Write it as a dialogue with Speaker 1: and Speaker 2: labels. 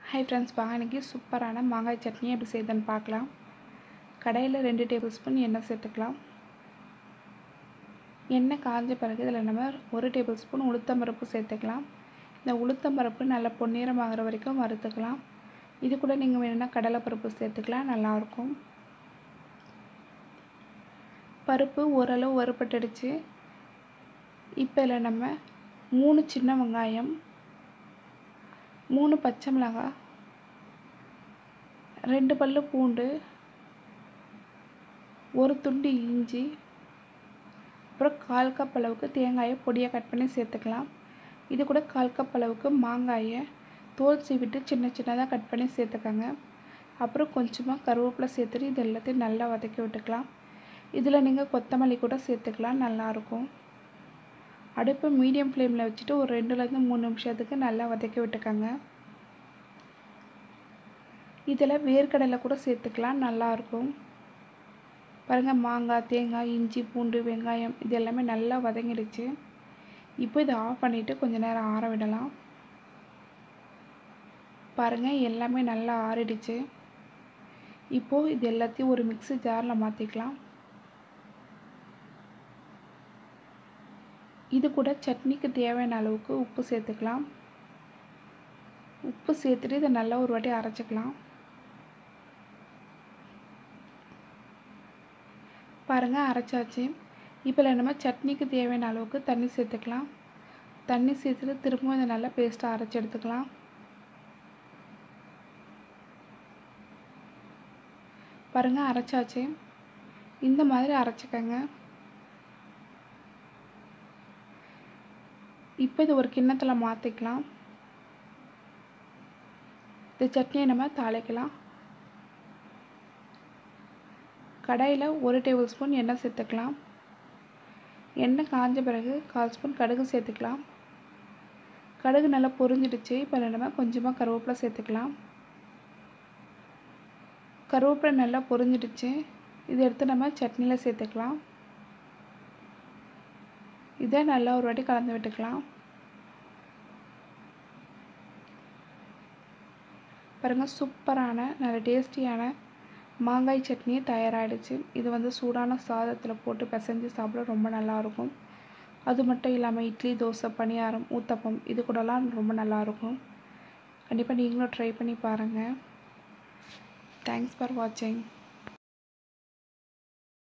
Speaker 1: hi friends வாங்க இன்றைக்கி சூப்பரான மாங்காய் சட்னி எப்படி செய்யுதுன்னு பார்க்கலாம் கடையில் ரெண்டு டேபிள் ஸ்பூன் எண்ணெய் சேர்த்துக்கலாம் எண்ணெய் காஞ்ச பிறகு இதில் நம்ம ஒரு டேபிள் ஸ்பூன் உளுத்தம்பருப்பு சேர்த்துக்கலாம் இந்த உளுத்தம்பருப்பு நல்லா பொன்னிறமாகிற வரைக்கும் வறுத்துக்கலாம் இது கூட நீங்கள் வேணும்னா கடலைப்பருப்பு சேர்த்துக்கலாம் நல்லாயிருக்கும் பருப்பு ஓரளவு வறுப்பட்டுடுச்சு இப்போ இதில் நம்ம மூணு சின்ன வெங்காயம் மூணு பச்சை மிளகாய் ரெண்டு பல்லு பூண்டு ஒரு துண்டு இஞ்சி அப்புறம் கால் கப் அளவுக்கு தேங்காயை பொடியாக கட் பண்ணி சேர்த்துக்கலாம் இது கூட கால் கப் அளவுக்கு மாங்காயை தோல் சீவிட்டு சின்ன சின்னதாக கட் பண்ணி சேர்த்துக்கோங்க அப்புறம் கொஞ்சமாக கருவேப்பிலை சேர்த்துட்டு இது எல்லாத்தையும் நல்லா வதக்கி விட்டுக்கலாம் இதில் நீங்கள் கொத்தமல்லி கூட சேர்த்துக்கலாம் நல்லாயிருக்கும் அடுப்பு மீடியம் ஃப்ளேமில் வச்சுட்டு ஒரு ரெண்டுலேருந்து மூணு நிமிஷத்துக்கு நல்லா வதக்கி விட்டுக்கோங்க இதில் வேர்க்கடலை கூட சேர்த்துக்கலாம் நல்லாயிருக்கும் பாருங்கள் மாங்காய் தேங்காய் இஞ்சி பூண்டு வெங்காயம் இது எல்லாமே நல்லா வதங்கிடுச்சு இப்போ இதை ஆஃப் பண்ணிவிட்டு கொஞ்ச நேரம் ஆற விடலாம் பாருங்கள் எல்லாமே நல்லா ஆறிடுச்சு இப்போது இது எல்லாத்தையும் ஒரு மிக்ஸி ஜாரில் மாற்றிக்கலாம் இது கூட சட்னிக்கு தேவையான அளவுக்கு உப்பு சேர்த்துக்கலாம் உப்பு சேர்த்துட்டு இதை நல்லா ஒரு வாட்டி அரைச்சிக்கலாம் பாருங்கள் அரைச்சாச்சு இப்போ நம்ம சட்னிக்கு தேவையான அளவுக்கு தண்ணி சேர்த்துக்கலாம் தண்ணி சேர்த்துட்டு திரும்பவும் இதை நல்லா பேஸ்ட்டாக அரைச்சி எடுத்துக்கலாம் பாருங்கள் அரைச்சாச்சு இந்த மாதிரி அரைச்சிக்கங்க இப்போ இது ஒரு கிண்ணத்தில் மாற்றிக்கலாம் இந்த சட்னியை நம்ம தாளிக்கலாம் கடாயில் ஒரு டேபிள் ஸ்பூன் எண்ணெய் சேர்த்துக்கலாம் எண்ணெய் காஞ்ச பிறகு கால் ஸ்பூன் கடுகு சேர்த்துக்கலாம் கடுகு நல்லா பொரிஞ்சிடுச்சு இப்போ நம்ம கொஞ்சமாக கருவேப்பிலை சேர்த்துக்கலாம் கருவேப்பிலை நல்லா பொரிஞ்சிடுச்சு இதை எடுத்து நம்ம சட்னியில் சேர்த்துக்கலாம் இதை நல்லா ஒரு வாட்டி கலந்து விட்டுக்கலாம் பாருங்கள் சூப்பரான நல்ல டேஸ்டியான மாங்காய் சட்னி தயாராகிடுச்சு இது வந்து சூடான சாதத்தில் போட்டு பிசைஞ்சு சாப்பிட ரொம்ப நல்லாயிருக்கும் அது மட்டும் இல்லாமல் இட்லி தோசை பணியாரம் ஊத்தப்பம் இது கூடலாம் ரொம்ப நல்லாயிருக்கும் கண்டிப்பாக நீங்களும் ட்ரை பண்ணி பாருங்கள் தேங்க்ஸ் ஃபார் வாட்சிங்